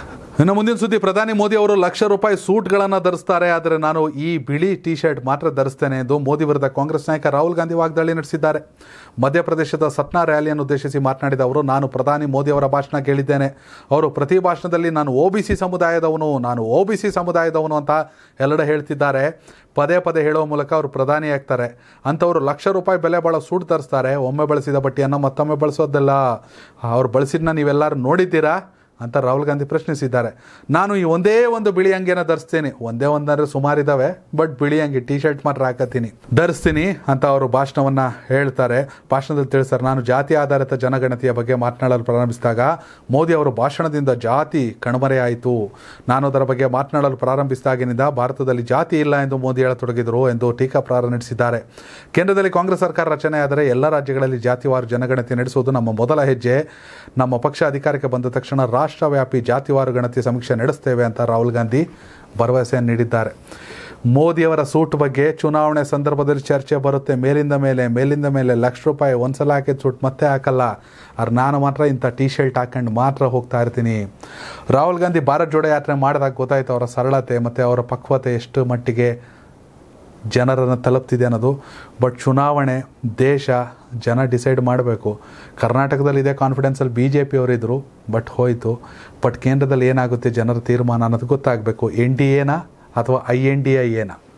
ಇನ್ನು ಮುಂದಿನ ಸುದ್ದಿ ಪ್ರಧಾನಿ ಮೋದಿ ಅವರು ಲಕ್ಷ ರೂಪಾಯಿ ಸೂಟ್ಗಳನ್ನು ಧರಿಸ್ತಾರೆ ಆದರೆ ನಾನು ಈ ಬಿಳಿ ಟಿ ಶರ್ಟ್ ಮಾತ್ರ ಧರಿಸ್ತೇನೆ ಎಂದು ಮೋದಿ ವಿರುದ್ಧ ಕಾಂಗ್ರೆಸ್ ನಾಯಕ ರಾಹುಲ್ ಗಾಂಧಿ ವಾಗ್ದಾಳಿ ನಡೆಸಿದ್ದಾರೆ ಮಧ್ಯಪ್ರದೇಶದ ಸತ್ನಾ ರ್ಯಾಲಿಯನ್ನು ಉದ್ದೇಶಿಸಿ ಮಾತನಾಡಿದ ಅವರು ನಾನು ಪ್ರಧಾನಿ ಮೋದಿ ಅವರ ಭಾಷಣ ಕೇಳಿದ್ದೇನೆ ಅವರು ಪ್ರತಿ ಭಾಷಣದಲ್ಲಿ ನಾನು ಒ ಬಿ ಸಿ ಸಮುದಾಯದವನು ನಾನು ಒ ಬಿ ಸಿ ಸಮುದಾಯದವನು ಅಂತ ಎಲ್ಲೆಡೆ ಹೇಳ್ತಿದ್ದಾರೆ ಪದೇ ಪದೇ ಹೇಳುವ ಮೂಲಕ ಅವರು ಪ್ರಧಾನಿ ಆಗ್ತಾರೆ ಅಂಥವ್ರು ಲಕ್ಷ ರೂಪಾಯಿ ಬೆಲೆ ಬಾಳೋ ಸೂಟ್ ತರಿಸ್ತಾರೆ ಒಮ್ಮೆ ಬಳಸಿದ ಬಟ್ಟೆಯನ್ನು ಮತ್ತೊಮ್ಮೆ ಬಳಸೋದಲ್ಲ ಅವ್ರು ಬಳಸಿದ್ನ ನೀವೆಲ್ಲರೂ ನೋಡಿದ್ದೀರಾ ಅಂತ ರಾಹುಲ್ ಗಾಂಧಿ ಪ್ರಶ್ನಿಸಿದ್ದಾರೆ ನಾನು ಈ ಒಂದೇ ಒಂದು ಬಿಳಿ ಅಂಗಿನ ಧರಿಸ್ತೀನಿ ಒಂದೇ ಒಂದಂದ್ರೆ ಸುಮಾರಿದ್ದಾವೆ ಬಟ್ ಬಿಳಿ ಅಂಗಿ ಟಿ ಶರ್ಟ್ ಮಾತ್ರ ಹಾಕತ್ತೀನಿ ಧರಿಸ್ತೀನಿ ಅಂತ ಅವರು ಭಾಷಣವನ್ನ ಹೇಳ್ತಾರೆ ಭಾಷಣದಲ್ಲಿ ತಿಳಿಸ್ತಾರೆ ನಾನು ಜಾತಿ ಆಧಾರಿತ ಜನಗಣತಿಯ ಬಗ್ಗೆ ಮಾತನಾಡಲು ಪ್ರಾರಂಭಿಸಿದಾಗ ಮೋದಿ ಅವರು ಭಾಷಣದಿಂದ ಜಾತಿ ಕಣ್ಮರೆಯಾಯಿತು ನಾನು ಅದರ ಬಗ್ಗೆ ಮಾತನಾಡಲು ಪ್ರಾರಂಭಿಸಿದಾಗಿನಿಂದ ಭಾರತದಲ್ಲಿ ಜಾತಿ ಇಲ್ಲ ಎಂದು ಮೋದಿ ಹೇಳತೊಡಗಿದರು ಎಂದು ಟೀಕಾಪ್ರಹಾರ ನಡೆಸಿದ್ದಾರೆ ಕೇಂದ್ರದಲ್ಲಿ ಕಾಂಗ್ರೆಸ್ ಸರ್ಕಾರ ರಚನೆಯಾದರೆ ಎಲ್ಲ ರಾಜ್ಯಗಳಲ್ಲಿ ಜಾತಿವಾರು ಜನಗಣತಿ ನಡೆಸುವುದು ನಮ್ಮ ಮೊದಲ ಹೆಜ್ಜೆ ನಮ್ಮ ಪಕ್ಷ ಅಧಿಕಾರಕ್ಕೆ ಬಂದ ತಕ್ಷಣ ರಾಷ್ಟ್ರವ್ಯಾಪಿ ಜಾತಿವಾರು ಗಣತಿ ಸಮೀಕ್ಷೆ ನಡೆಸ್ತೇವೆ ಅಂತ ರಾಹುಲ್ ಗಾಂಧಿ ಭರವಸೆಯನ್ನು ನೀಡಿದ್ದಾರೆ ಮೋದಿಯವರ ಸೂಟ್ ಬಗ್ಗೆ ಚುನಾವಣೆ ಸಂದರ್ಭದಲ್ಲಿ ಚರ್ಚೆ ಬರುತ್ತೆ ಮೇಲಿಂದ ಮೇಲೆ ಮೇಲಿಂದ ಮೇಲೆ ಲಕ್ಷ ರೂಪಾಯಿ ಒಂದ್ಸಲ ಹಾಕಿದ ಸೂಟ್ ಮತ್ತೆ ಹಾಕಲ್ಲ ಆದ್ರೆ ನಾನು ಮಾತ್ರ ಇಂಥ ಟಿ ಶರ್ಟ್ ಹಾಕೊಂಡು ಮಾತ್ರ ಹೋಗ್ತಾ ಇರ್ತೀನಿ ರಾಹುಲ್ ಗಾಂಧಿ ಭಾರತ್ ಜೋಡೋ ಯಾತ್ರೆ ಮಾಡಿದಾಗ ಗೊತ್ತಾಯ್ತು ಅವರ ಸರಳತೆ ಮತ್ತು ಅವರ ಪಕ್ವತೆ ಎಷ್ಟು ಮಟ್ಟಿಗೆ ಜನರನ್ನು ತಲುಪ್ತಿದೆ ಅನ್ನೋದು ಬಟ್ ಚುನಾವಣೆ ದೇಶ ಜನ ಡಿಸೈಡ್ ಮಾಡಬೇಕು ಕರ್ನಾಟಕದಲ್ಲಿ ಇದೇ ಕಾನ್ಫಿಡೆನ್ಸಲ್ಲಿ ಬಿ ಜೆ ಪಿಯವರಿದ್ದರು ಬಟ್ ಹೋಯಿತು ಬಟ್ ಕೇಂದ್ರದಲ್ಲಿ ಏನಾಗುತ್ತೆ ಜನರ ತೀರ್ಮಾನ ಅನ್ನೋದು ಗೊತ್ತಾಗಬೇಕು ಎನ್ ಡಿ ಎನಾ ಅಥವಾ ಐ ಎನ್ ಡಿ ಐ ಏನಾ